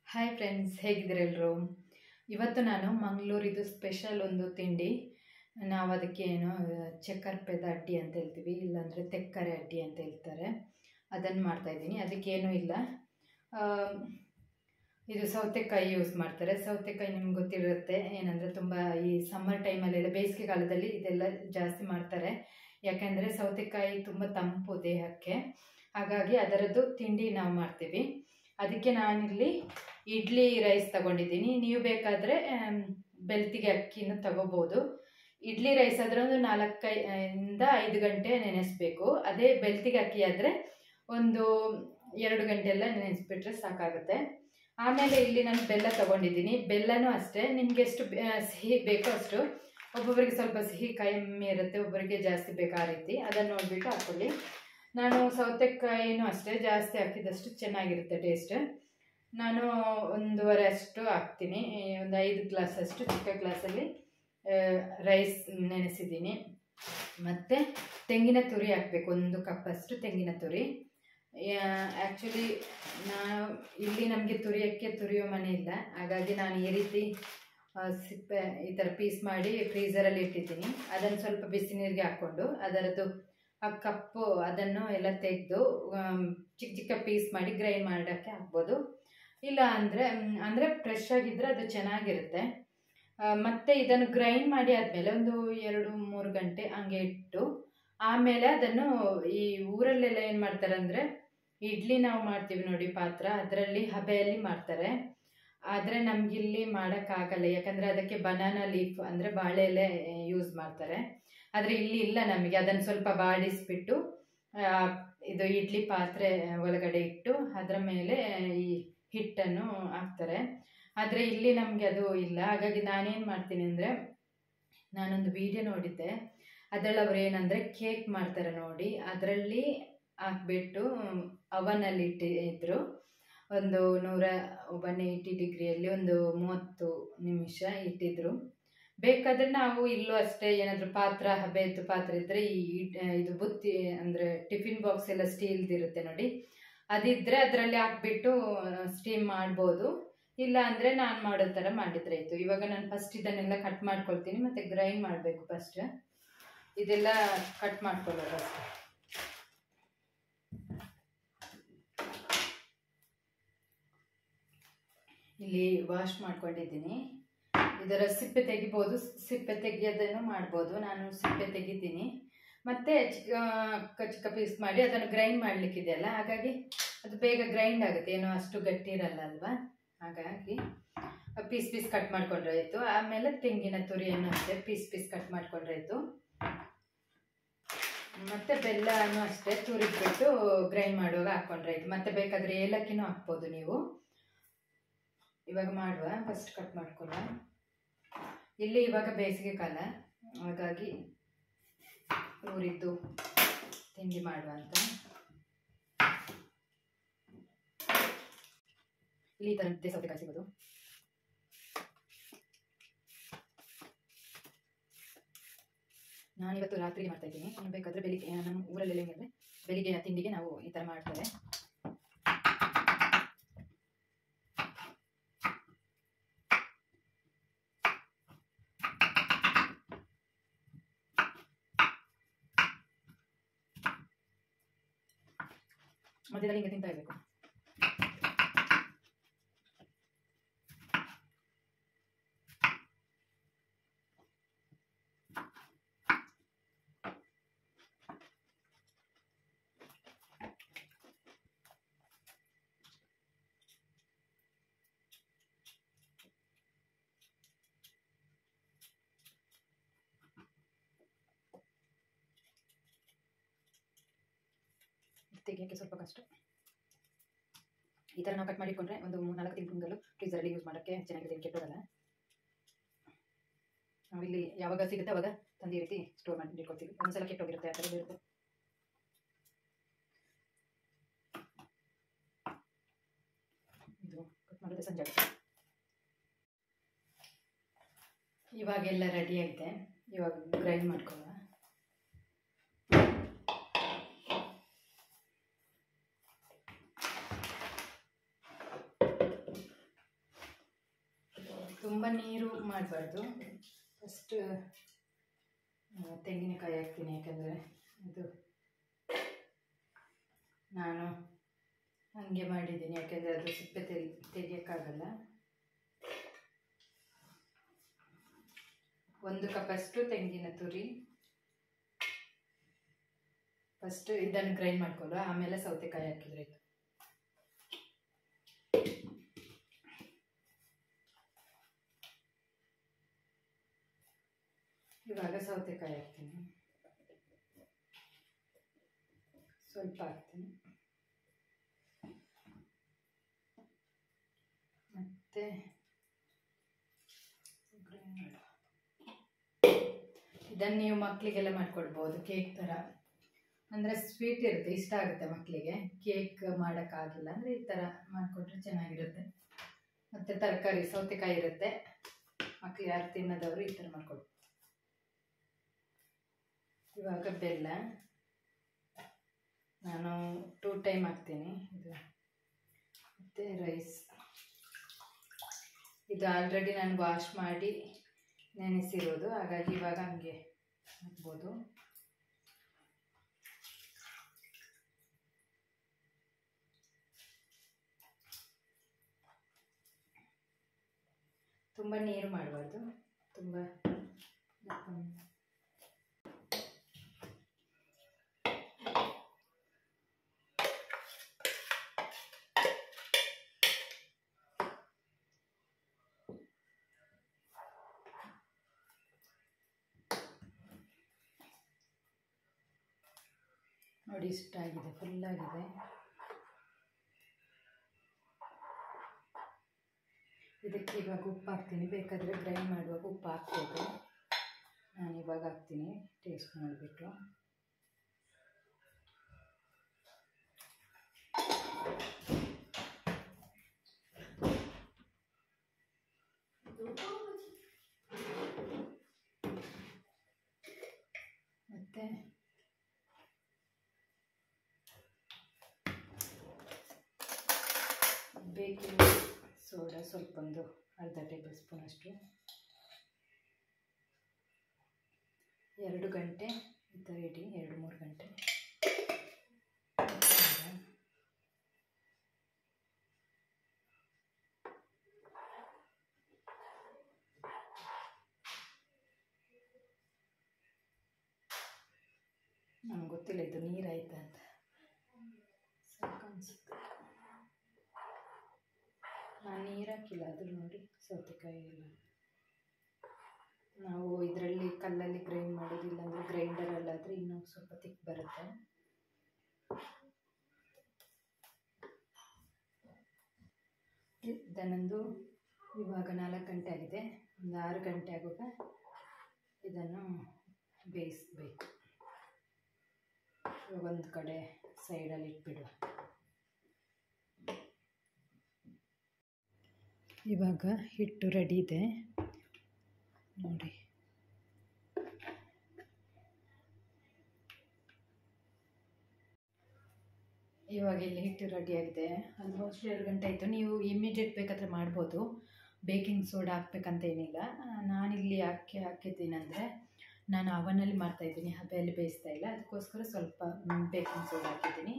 Hi friends ಹೇಗಿದ್ದೀರ ಎಲ್ಲರೂ ಇವತ್ತು ನಾನು ಮಂಗಳೂರಿದು ಸ್ಪೆಷಲ್ ಒಂದು ತಿಂಡಿ ನಾವು ಅದಕ್ಕೆ ಏನು ಚಕ್ಕರ್ಪೆದ ಅಡ್ಡಿ ಅಂತ ಹೇಳ್ತೀವಿ ಇಲ್ಲಾಂದರೆ ತೆಕ್ಕರೆ ಅಡ್ಡಿ ಅಂತ ಹೇಳ್ತಾರೆ ಅದನ್ನು ಮಾಡ್ತಾಯಿದ್ದೀನಿ ಅದಕ್ಕೇನೂ ಇಲ್ಲ ಆ, ಇದು ಸೌತೆಕಾಯಿ ಯೂಸ್ ಮಾಡ್ತಾರೆ ಸೌತೆಕಾಯಿ ನಿಮ್ಗೆ ಗೊತ್ತಿರುತ್ತೆ ಏನಂದರೆ ತುಂಬ ಈ ಸಮ್ಮರ್ ಟೈಮಲ್ಲೆಲ್ಲ ಬೇಸಿಗೆ ಕಾಲದಲ್ಲಿ ಇದೆಲ್ಲ ಜಾಸ್ತಿ ಮಾಡ್ತಾರೆ ಯಾಕೆಂದರೆ ಸೌತೆಕಾಯಿ ತುಂಬ ತಂಪು ದೇಹಕ್ಕೆ ಹಾಗಾಗಿ ಅದರದ್ದು ತಿಂಡಿ ನಾವು ಮಾಡ್ತೀವಿ ಅದಕ್ಕೆ ನಾನಿಲ್ಲಿ ಇಡ್ಲಿ ರೈಸ್ ತಗೊಂಡಿದ್ದೀನಿ ನೀವು ಬೇಕಾದರೆ ಬೆಳ್ತಿಗೆ ಅಕ್ಕಿನೂ ತಗೋಬೋದು ಇಡ್ಲಿ ರೈಸ್ ಆದರೆ ಒಂದು ನಾಲ್ಕೈ ಇಂದ ಐದು ಗಂಟೆ ನೆನೆಸಬೇಕು ಅದೇ ಬೆಳ್ತಿಗೆ ಅಕ್ಕಿ ಆದರೆ ಒಂದು ಎರಡು ಗಂಟೆ ಎಲ್ಲ ನೆನೆಸ್ಬಿಟ್ರೆ ಸಾಕಾಗುತ್ತೆ ಆಮೇಲೆ ಇಲ್ಲಿ ನಾನು ಬೆಲ್ಲ ತಗೊಂಡಿದ್ದೀನಿ ಬೆಲ್ಲನೂ ಅಷ್ಟೇ ನಿಮಗೆ ಎಷ್ಟು ಬೆ- ಆ, ಸಿಹಿ ಬೇಕೋ ಅಷ್ಟು ಒಬ್ಬೊಬ್ಬರಿಗೆ ಸ್ವಲ್ಪ ಸಿಹಿ ಕಮ್ಮಿ ಇರುತ್ತೆ ಒಬ್ಬರಿಗೆ ಜಾಸ್ತಿ ಬೇಕು ಆ ರೀತಿ ಅದನ್ನು ನೋಡಿಬಿಟ್ಟು ಹಾಕ್ಕೊಳ್ಳಿ ನಾನು ಸೌತೆಕಾಯಿನೂ ಅಷ್ಟೇ ಜಾಸ್ತಿ ಹಾಕಿದಷ್ಟು ಚೆನ್ನಾಗಿರುತ್ತೆ ಟೇಸ್ಟ್ ನಾನು ಒಂದೂವರೆ ಅಷ್ಟು ಹಾಕ್ತೀನಿ ಈ ಒಂದು ಐದು ಗ್ಲಾಸ್ ಅಷ್ಟು ಚಿಕ್ಕ ಗ್ಲಾಸಲ್ಲಿ ರೈಸ್ ನೆನೆಸಿದ್ದೀನಿ ಮತ್ತು ತೆಂಗಿನ ತುರಿ ಹಾಕಬೇಕು ಒಂದು ಕಪ್ಪಷ್ಟು ತೆಂಗಿನ ತುರಿ ಆ್ಯಕ್ಚುಲಿ ನಾವು ಇಲ್ಲಿ ನಮಗೆ ತುರಿಯೋಕ್ಕೆ ತುರಿಯೋ ಮನೆ ಇಲ್ಲ ಹಾಗಾಗಿ ನಾನು ಈ ರೀತಿ ಆ, ಸಿಪ್ಪೆ ಈ ಥರ ಪೀಸ್ ಮಾಡಿ ಫ್ರೀಸರಲ್ಲಿ ಇಟ್ಟಿದ್ದೀನಿ ಅದನ್ನು ಸ್ವಲ್ಪ ಬಿಸಿ ನೀರಿಗೆ ಹಾಕ್ಕೊಂಡು ಅದರದ್ದು ಆ ಕಪ್ಪು ಅದನ್ನು ಎಲ್ಲ ತೆಗೆದು ಚಿಕ್ಕ ಚಿಕ್ಕ ಪೀಸ್ ಮಾಡಿ ಗ್ರೈಂಡ್ ಮಾಡೋಕ್ಕೆ ಹಾಕ್ಬೋದು ಇಲ್ಲ ಅಂದರೆ ಅಂದರೆ ಫ್ರೆಶ್ ಆಗಿದ್ದರೆ ಅದು ಚೆನ್ನಾಗಿರುತ್ತೆ ಆ, ಮತ್ತೆ ಇದನ್ನು ಗ್ರೈಂಡ್ ಮಾಡಿ ಆದಮೇಲೆ ಒಂದು ಎರಡು ಮೂರು ಗಂಟೆ ಹಂಗೆ ಇಟ್ಟು ಆಮೇಲೆ ಅದನ್ನು ಈ ಊರಲ್ಲೆಲ್ಲ ಏನು ಮಾಡ್ತಾರೆ ಅಂದರೆ ಇಡ್ಲಿ ನಾವು ಮಾಡ್ತೀವಿ ನೋಡಿ ಪಾತ್ರ ಅದರಲ್ಲಿ ಹಬೆಯಲ್ಲಿ ಮಾಡ್ತಾರೆ ಆದರೆ ನಮಗಿಲ್ಲಿ ಮಾಡೋಕ್ಕಾಗಲ್ಲ ಯಾಕಂದರೆ ಅದಕ್ಕೆ ಬನಾನಾ ಲೀಫ್ ಅಂದರೆ ಬಾಳೆ ಎಲೆ ಯೂಸ್ ಮಾಡ್ತಾರೆ ಆದರೆ ಇಲ್ಲಿ ಇಲ್ಲ ನಮಗೆ ಅದನ್ನು ಸ್ವಲ್ಪ ಬಾಡಿಸ್ಬಿಟ್ಟು ಆ, ಇದು ಇಡ್ಲಿ ಪಾತ್ರೆ ಒಳಗಡೆ ಇಟ್ಟು ಅದರ ಮೇಲೆ ಈ ಹಿಟ್ಟನ್ನು ಹಾಕ್ತಾರೆ ಆದರೆ ಇಲ್ಲಿ ನಮಗೆ ಅದು ಇಲ್ಲ ಹಾಗಾಗಿ ನಾನೇನು ಮಾಡ್ತೀನಿ ಅಂದರೆ ನಾನೊಂದು ವಿಡಿಯೋ ನೋಡಿದ್ದೆ ಅದರಲ್ಲಿ ಅವ್ರು ಏನಂದರೆ ಕೇಕ್ ಮಾಡ್ತಾರೆ ನೋಡಿ ಅದರಲ್ಲಿ ಹಾಕ್ಬಿಟ್ಟು ಅವನಲ್ಲಿ ಇಟ್ಟಿದ್ರು ಒಂದು ನೂರ ಒನ್ ಏಯ್ಟಿ ಡಿಗ್ರಿಯಲ್ಲಿ ಒಂದು ಮೂವತ್ತು ನಿಮಿಷ ಇಟ್ಟಿದ್ರು ಬೇಕಾದರೆ ನಾವು ಇಲ್ಲೂ ಅಷ್ಟೇ ಏನಾದರೂ ಪಾತ್ರ ಹಬೆದ್ದು ಪಾತ್ರ ಇದ್ದರೆ ಈ ಇಡ್- ಇದು ಬುತ್ತಿ ಅಂದರೆ ಟಿಫಿನ್ ಬಾಕ್ಸ್ ಎಲ್ಲ ಸ್ಟೀಲ್ದು ಇರುತ್ತೆ ನೋಡಿ ಅದಿದ್ದರೆ ಅದರಲ್ಲಿ ಹಾಕ್ಬಿಟ್ಟು ಸ್ಟೀಮ್ ಮಾಡ್ಬೋದು ಇಲ್ಲ ಅಂದರೆ ನಾನು ಮಾಡೋ ಥರ ಮಾಡಿದ್ರೆ ಆಯಿತು ಇವಾಗ ನಾನು ಫಸ್ಟ್ ಇದನ್ನೆಲ್ಲ ಕಟ್ ಮಾಡ್ಕೊಳ್ತೀನಿ ಮತ್ತು ಗ್ರೈಂಡ್ ಮಾಡಬೇಕು ಫಸ್ಟ್ ಇದೆಲ್ಲ ಕಟ್ ಮಾಡ್ಕೊಳ್ಳೋದು ಅಷ್ಟೇ ಇಲ್ಲಿ ವಾಶ್ ಮಾಡ್ಕೊಂಡಿದ್ದೀನಿ ಇದರ ಸಿಪ್ಪೆ ತೆಗಿಬೋದು ಸಿಪ್ಪೆ ತೆಗಿಯೋದನ್ನು ಮಾಡ್ಬೋದು ನಾನು ಸಿಪ್ಪೆ ತೆಗಿತೀನಿ ಮತ್ತು ಚಿಕ್ಕ ಚಿಕ್ಕ ಪೀಸ್ ಮಾಡಿ ಅದನ್ನು ಗ್ರೈಂಡ್ ಮಾಡಲಿಕ್ಕಿದೆಯಲ್ಲ ಹಾಗಾಗಿ ಅದು ಬೇಗ ಗ್ರೈಂಡ್ ಆಗುತ್ತೆ ಏನೋ ಅಷ್ಟು ಗಟ್ಟಿ ಇರಲ್ಲ ಅಲ್ವಾ ಹಾಗಾಗಿ ಪೀಸ್ ಪೀಸ್ ಕಟ್ ಮಾಡ್ಕೊಂಡ್ರೆ ಆಯಿತು ಆಮೇಲೆ ತೆಂಗಿನ ತುರಿಯನ್ನು ಅಷ್ಟೇ ಪೀಸ್ ಪೀಸ್ ಕಟ್ ಮಾಡ್ಕೊಂಡ್ರೆ ಆಯಿತು ಮತ್ತು ಬೆಲ್ಲನೂ ಅಷ್ಟೇ ತುರಿದ್ಬಿಟ್ಟು ಗ್ರೈಂಡ್ ಮಾಡುವಾಗ ಹಾಕ್ಕೊಂಡ್ರೆ ಆಯಿತು ಮತ್ತು ಬೇಕಾದರೆ ಏಲಕ್ಕಿನೂ ಹಾಕ್ಬೋದು ನೀವು ಇವಾಗ ಮಾಡುವ ಫಸ್ಟ್ ಕಟ್ ಮಾಡ್ಕೊಳ್ಳುವ ಇಲ್ಲಿ ಇವಾಗ ಬೇಸಿಗೆ ಕಾಲ ಹಾಗಾಗಿ ಊರಿದ್ದು ತಿಂಡಿ ಮಾಡುವ ಅಂತ ಇಲ್ಲಿ ಈ ಥರ ಸೌತೆಕಾಯಿ ಸಿಗೋದು ನಾನಿವತ್ತು ರಾತ್ರಿಗೆ ಮಾಡ್ತಾ ಇದ್ದೀನಿ ಇನ್ನು ಬೇಕಾದರೆ ಬೆಳಿಗ್ಗೆ ನಮ್ಮ ಊರಲ್ಲೆಲ್ಲ ಹೆಂಗಂದರೆ ಬೆಳಿಗ್ಗೆ ತಿಂಡಿಗೆ ನಾವು ಈ ಥರ ಮಾಡ್ತಾರೆ ಮಧ್ಯದಲ್ಲಿ ಹಿಂಗೆ ತಿಂತಾ ಇರಬೇಕು ತೆಗಿಯೋಕ್ಕೆ ಸ್ವಲ್ಪ ಕಷ್ಟ ಈ ಥರ ನಾವು ಕಟ್ ಮಾಡಿಕೊಂಡ್ರೆ ಒಂದು ಮೂರು ನಾಲ್ಕು ತಿಂಗಳು ಫ್ರೀಸರಲ್ಲಿ ಯೂಸ್ ಮಾಡೋಕ್ಕೆ ಚೆನ್ನಾಗಿದೆ ಕೆಟ್ಟೋಗಲ್ಲ ನಾವಿಲ್ಲಿ ಯಾವಾಗ ಸಿಗುತ್ತೆ ಅವಾಗ ತಂದು ಈ ರೀತಿ ಸ್ಟೋರ್ ಮಾಡಿ ಇಟ್ಕೊಳ್ತೀವಿ ಒಂದ್ಸಲ ಕೆಟ್ಟೋಗಿರುತ್ತೆ ಆ ಥರ ಇರುತ್ತೆ ಇದು ಕಟ್ ಮಾಡಿದ್ರೆ ಸಂಜೆ ಆಗುತ್ತೆ ಇವಾಗೆಲ್ಲ ರೆಡಿ ಆಗಿದೆ ಇವಾಗ ಗ್ರೈಂಡ್ ಮಾಡ್ಕೊಳ್ಳುವ ತುಂಬ ನೀರು ಮಾಡಬಾರ್ದು ಫಸ್ಟ್ ತೆಂಗಿನಕಾಯಿ ಹಾಕ್ತೀನಿ ಯಾಕಂದರೆ ಇದು ನಾನು ಹಾಗೆ ಮಾಡಿದ್ದೀನಿ ಯಾಕೆಂದರೆ ಅದು ಸಿಪ್ಪೆ ತೆಗಿ ತೆಗಿಯೋಕ್ಕಾಗಲ್ಲ ಒಂದು ಕಪ್ಪಷ್ಟು ತೆಂಗಿನ ತುರಿ ಫಸ್ಟ್ ಇದನ್ನು ಗ್ರೈಂಡ್ ಮಾಡ್ಕೊಳ್ಳೋ ಆಮೇಲೆ ಸೌತೆಕಾಯಿ ಹಾಕಿದ್ರೆ ಆಯ್ತು ಇವಾಗ ಸೌತೆಕಾಯಿ ಹಾಕ್ತೀನಿ ಸ್ವಲ್ಪ ಹಾಕ್ತೀನಿ ಮತ್ತು ಇದನ್ನು ನೀವು ಮಕ್ಕಳಿಗೆಲ್ಲ ಮಾಡಿಕೊಡ್ಬೋದು ಕೇಕ್ ಥರ ಅಂದರೆ ಸ್ವೀಟ್ ಇರುತ್ತೆ ಇಷ್ಟ ಆಗುತ್ತೆ ಮಕ್ಕಳಿಗೆ ಕೇಕ್ ಮಾಡೋಕ್ಕಾಗಿಲ್ಲ ಅಂದರೆ ಈ ಥರ ಮಾಡಿಕೊಟ್ರೆ ಚೆನ್ನಾಗಿರುತ್ತೆ ಮತ್ತು ತರಕಾರಿ ಸೌತೆಕಾಯಿ ಇರುತ್ತೆ ಮಕ್ಕಳು ಯಾರು ತಿನ್ನೋದವರು ಈ ಥರ ಮಾಡಿಕೊಡು ಇವಾಗ ಬೆಲ್ಲ ನಾನು ಟೂ ಟೈಮ್ ಹಾಕ್ತೀನಿ ಇದು ಮತ್ತು ರೈಸ್ ಇದು ಆಲ್ರೆಡಿ ನಾನು ವಾಶ್ ಮಾಡಿ ನೆನೆಸಿರೋದು ಹಾಗಾಗಿ ಇವಾಗ ಹಂಗೆ ಹಾಕ್ಬೋದು ತುಂಬ ನೀರು ಮಾಡಬಾರ್ದು ತುಂಬ ನೋಡಿ ಇಷ್ಟಾಗಿದೆ ಫುಲ್ಲಾಗಿದೆ ಇದಕ್ಕೆ ಇವಾಗ ಉಪ್ಪು ಹಾಕ್ತೀನಿ ಬೇಕಾದರೆ ಗ್ರೈಂಡ್ ಮಾಡುವಾಗ ಉಪ್ಪು ಹಾಕ್ಬೋದು ನಾನು ಇವಾಗ ಹಾಕ್ತೀನಿ ಟೇಸ್ಟ್ ಮಾಡಿಬಿಟ್ಟು ಮತ್ತು ಬೇಕಿಂಗ್ ಸೋಡಾ ಸ್ವಲ್ಪ ಒಂದು ಅರ್ಧ ಟೇಬಲ್ ಸ್ಪೂನ್ ಅಷ್ಟು ಎರಡು ಗಂಟೆ ಈ ಥರ ಇಡಿ ಎರಡು ಮೂರು ಗಂಟೆ ನನಗೆ ಗೊತ್ತಿಲ್ಲ ಇದು ನೀರಾಯ್ತಾ ಅಂತ ಸಾಕು ಅನಿಸುತ್ತೆ ನಾನು ನೀರು ಹಾಕಿಲ್ಲ ಅದು ನೋಡಿ ಸೌತೆಕಾಯಿ ಎಲ್ಲ ನಾವು ಇದರಲ್ಲಿ ಕಲ್ಲಲ್ಲಿ ಗ್ರೈಂಡ್ ಮಾಡೋದಿಲ್ಲ ಅಂದರೆ ಗ್ರೈಂಡರಲ್ಲಾದರೆ ಇನ್ನೂ ಸ್ವಲ್ಪ ತಿಕ್ ಬರುತ್ತೆ ಇದನ್ನೊಂದು ಇವಾಗ ನಾಲ್ಕು ಗಂಟೆ ಆಗಿದೆ ಒಂದು ಆರು ಗಂಟೆ ಆಗುವಾಗ ಇದನ್ನು ಬೇಯಿಸಬೇಕು ಇವಾಗ ಒಂದು ಕಡೆ ಸೈಡಲ್ಲಿ ಇಟ್ಬಿಡುವ ಇವಾಗ ಹಿಟ್ಟು ರೆಡಿ ಇದೆ ನೋಡಿ ಇವಾಗ ಇಲ್ಲಿ ಹಿಟ್ಟು ರೆಡಿಯಾಗಿದೆ ಆಲ್ಮೋಸ್ಟ್ ಎರಡು ಗಂಟೆ ಆಯಿತು ನೀವು ಇಮಿಡಿಯೇಟ್ ಬೇಕಾದರೆ ಮಾಡ್ಬೋದು ಬೇಕಿಂಗ್ ಸೋಡಾ ಹಾಕ್ಬೇಕಂತ ಏನಿಲ್ಲ ನಾನಿಲ್ಲಿ ಯಾಕೆ ಹಾಕಿದ್ದೀನಂದರೆ ನಾನು ಅವನಲ್ಲಿ ಮಾಡ್ತಾಯಿದ್ದೀನಿ ಹಬೆಯಲ್ಲಿ ಬೇಯಿಸ್ತಾ ಇಲ್ಲ ಅದಕ್ಕೋಸ್ಕರ ಸ್ವಲ್ಪ ಬೇಕಿಂಗ್ ಸೋಡಾ ಹಾಕಿದ್ದೀನಿ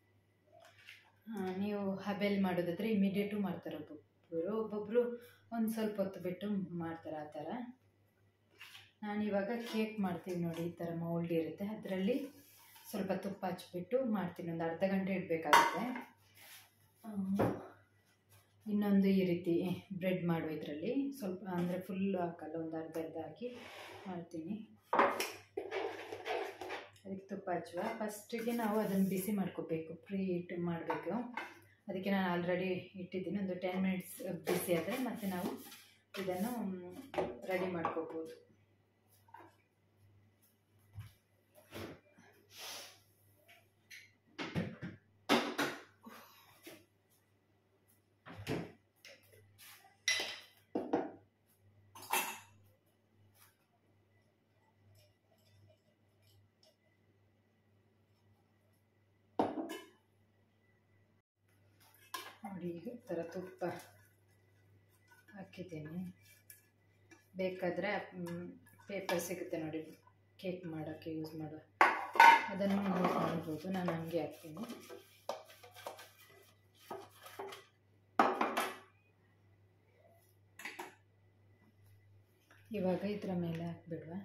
ನೀವು ಹಬೆಯಲ್ಲಿ ಮಾಡೋದಾದರೆ ಇಮಿಡಿಯೇಟು ಮಾಡ್ತಾರೆ ಒಬ್ಬೊಬ್ಬರು ಒಬ್ಬೊಬ್ಬರು ಒಂದು ಸ್ವಲ್ಪ ಹೊತ್ತು ಬಿಟ್ಟು ಮಾಡ್ತಾರೆ ಆ ಥರ ನಾನಿವಾಗ ಕೇಕ್ ಮಾಡ್ತೀನಿ ನೋಡಿ ಈ ಥರ ಮೌಲ್ಡ್ ಇರುತ್ತೆ ಅದರಲ್ಲಿ ಸ್ವಲ್ಪ ತುಪ್ಪ ಹಚ್ಬಿಟ್ಟು ಮಾಡ್ತೀನಿ ಒಂದು ಅರ್ಧ ಗಂಟೆ ಇಡಬೇಕಾಗುತ್ತೆ ಇನ್ನೊಂದು ಈ ರೀತಿ ಬ್ರೆಡ್ ಮಾಡುವ ಇದರಲ್ಲಿ ಸ್ವಲ್ಪ ಅಂದರೆ ಫುಲ್ಲು ಹಾಕಲ್ಲ ಒಂದು ಅರ್ಧ ಅರ್ಧ ಹಾಕಿ ಮಾಡ್ತೀನಿ ಅದಕ್ಕೆ ತುಪ್ಪ ಹಚ್ಚುವ ಫಸ್ಟಿಗೆ ನಾವು ಅದನ್ನು ಬಿಸಿ ಮಾಡ್ಕೋಬೇಕು ಪ್ರೀ ಹೀಟ್ ಮಾಡಬೇಕು ಅದಕ್ಕೆ ನಾನು ಆಲ್ರೆಡಿ ಇಟ್ಟಿದ್ದೀನಿ ಒಂದು ಟೆನ್ ಮಿನಿಟ್ಸ್ ಬಿಸಿ ಆದರೆ ಮತ್ತು ನಾವು ಇದನ್ನು ರೆಡಿ ಮಾಡ್ಕೋಬೋದು ನೋಡಿ ಈ ಥರ ತುಪ್ಪ ಹಾಕಿದ್ದೇನೆ ಬೇಕಾದರೆ ಪೇಪರ್ ಸಿಗುತ್ತೆ ನೋಡಿ ಕೇಕ್ ಮಾಡೋಕ್ಕೆ ಯೂಸ್ ಮಾಡೋ ಅದನ್ನು ಯೂಸ್ ಮಾಡ್ಬೋದು ನಾನು ಹಂಗೆ ಹಾಕ್ತೀನಿ ಇವಾಗ ಇದರ ಮೇಲೆ ಹಾಕ್ಬಿಡುವ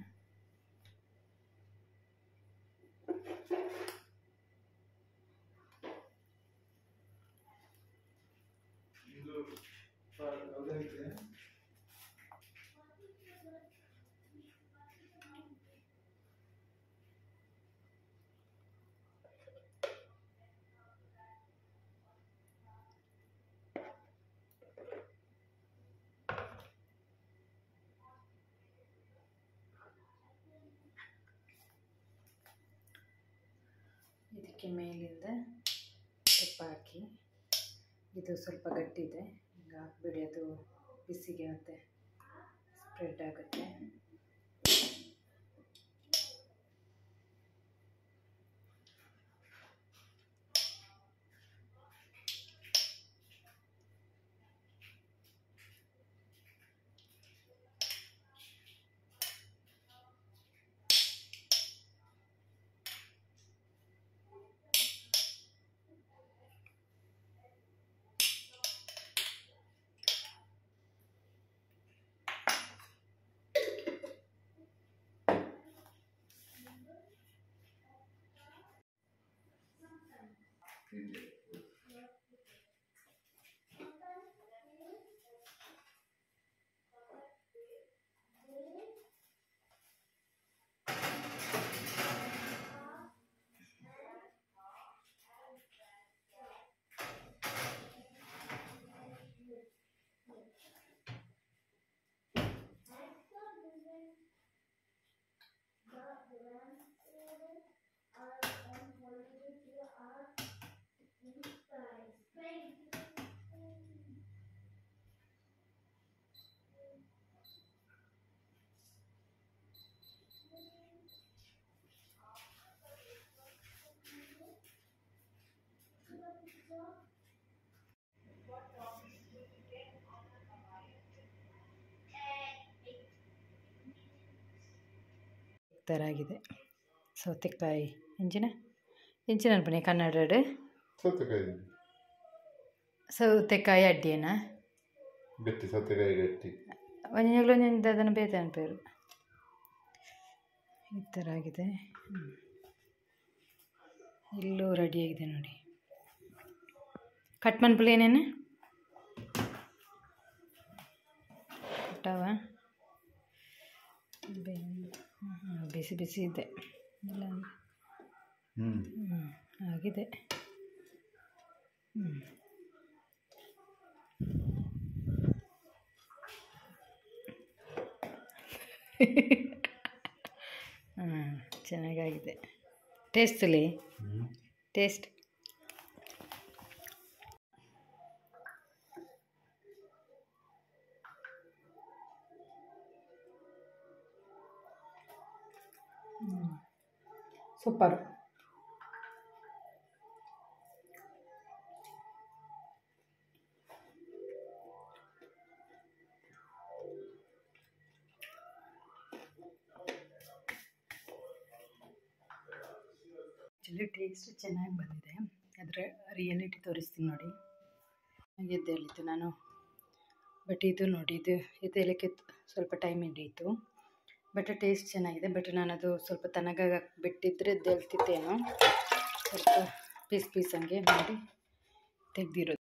ಇದಕ್ಕೆ ಮೇಲಿಂದ ತುಪ್ಪ ಹಾಕಿ ಇದು ಸ್ವಲ್ಪ ಗಟ್ಟಿದೆ ಈಗ ಹಾಕ್ಬಿಡಿ ಅದು ಬಿಸಿಗೆ ಮತ್ತೆ ಸ್ಪ್ರೆಡ್ ಆಗುತ್ತೆ ಥರ ಆಗಿದೆ ಸೌತೆಕಾಯಿ ಇಂಚಿನ ಇಂಚಿನ ಅನ್ಪಣೆ ಕನ್ನಡ ಸೌತೆಕಾಯಿ ಸೌತೆಕಾಯಿ ಅಡ್ಡಿಯೇನಾ ಗಟ್ಟಿ ಸೌತೆಕಾಯಿ ಗಟ್ಟಿ ಒಂಜಗಳು ಒಂದೊಂದು ಅದನ್ನು ಬೇತೆ ಅನ್ಪೇರು ಈ ಥರ ಆಗಿದೆ ಹ್ಮ್. ಇಲ್ಲೂ ರೆಡಿಯಾಗಿದೆ ನೋಡಿ ಕಟ್ ಮನ್ಪುಲಿ ಏನೇನು ಕಟ್ಟಾವ ಬಿಸಿ ಬಿಸಿ ಇದೆ ಇಲ್ಲ ಹ್ಞೂ ಹ್ಞೂ ಆಗಿದೆ ಹ್ಞೂ ಹಾಂ ಚೆನ್ನಾಗಾಗಿದೆ ಟೇಸ್ಟಲ್ಲಿ ಹ್ಞೂ ಟೇಸ್ಟ್ ಸೂಪರ್ ಆ್ಯಕ್ಚುಲಿ ಟೇಸ್ಟ್ ಚೆನ್ನಾಗಿ ಬಂದಿದೆ ಅದರ ರಿಯಾಲಿಟಿ ತೋರಿಸ್ತೀನಿ ನೋಡಿ ಎದ್ದೇಳಿತ್ತು ನಾನು ಬಟ್ ಇದು ನೋಡಿ ಇದು ಎದ್ದೇಳಕ್ಕೆ ಸ್ವಲ್ಪ ಟೈಮ್ ಹಿಡಿಯಿತು ಬಟ್ ಟೇಸ್ಟ್ ಚೆನ್ನಾಗಿದೆ ಬಟ್ ನಾನು ಅದು ಸ್ವಲ್ಪ ತನಗಾಗ ಬಿಟ್ಟಿದ್ರೆ ಎದ್ದೇಳ್ತಿತ್ತೇನೋ ಸ್ವಲ್ಪ ಪೀಸ್ ಪೀಸ್ ಹಂಗೆ ಮಾಡಿ ತೆಗ್ದಿರೋದು